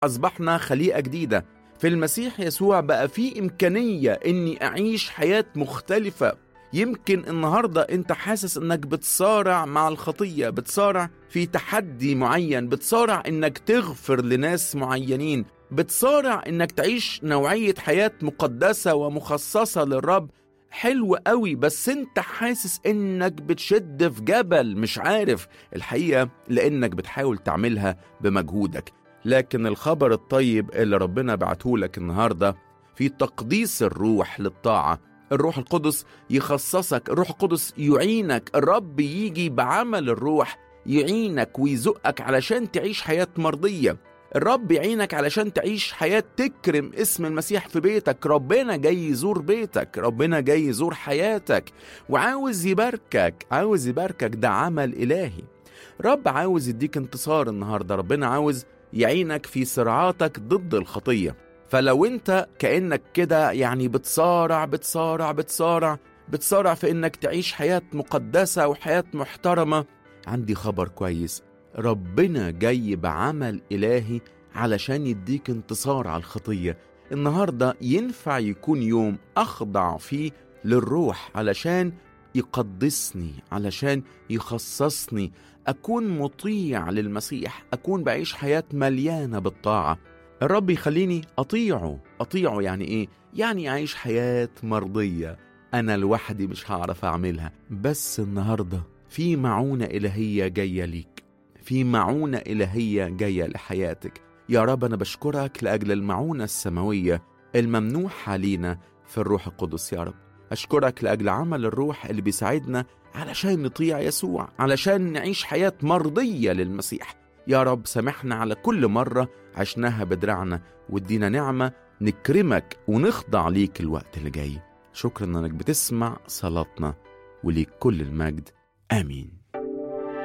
أصبحنا خليقة جديدة في المسيح يسوع بقى في إمكانية إني أعيش حياة مختلفة يمكن النهاردة أنت حاسس إنك بتصارع مع الخطية بتصارع في تحدي معين بتصارع إنك تغفر لناس معينين بتصارع إنك تعيش نوعية حياة مقدسة ومخصصة للرب حلو قوي بس انت حاسس انك بتشد في جبل مش عارف الحقيقة لانك بتحاول تعملها بمجهودك لكن الخبر الطيب اللي ربنا بعتهولك النهاردة في تقديس الروح للطاعة الروح القدس يخصصك الروح القدس يعينك الرب يجي بعمل الروح يعينك ويزقك علشان تعيش حياة مرضية الرب يعينك علشان تعيش حياة تكرم اسم المسيح في بيتك ربنا جاي يزور بيتك ربنا جاي يزور حياتك وعاوز يباركك عاوز يباركك ده عمل إلهي رب عاوز يديك انتصار النهاردة ربنا عاوز يعينك في صراعاتك ضد الخطية فلو انت كأنك كده يعني بتصارع بتصارع بتصارع بتصارع في انك تعيش حياة مقدسة وحياة محترمة عندي خبر كويس ربنا جاي بعمل إلهي علشان يديك انتصار على الخطية النهاردة ينفع يكون يوم أخضع فيه للروح علشان يقدسني علشان يخصصني أكون مطيع للمسيح أكون بعيش حياة مليانة بالطاعة الرب يخليني أطيعه أطيعه يعني إيه؟ يعني أعيش حياة مرضية أنا لوحدي مش هعرف أعملها بس النهاردة في معونة إلهية جاية ليك في معونة إلهية جاية لحياتك يا رب أنا بشكرك لأجل المعونة السماوية الممنوحة لينا في الروح القدس يا رب أشكرك لأجل عمل الروح اللي بيساعدنا علشان نطيع يسوع علشان نعيش حياة مرضية للمسيح يا رب سامحنا على كل مرة عشناها بدرعنا وادينا نعمة نكرمك ونخضع ليك الوقت اللي جاي شكرا انك بتسمع صلاتنا وليك كل المجد امين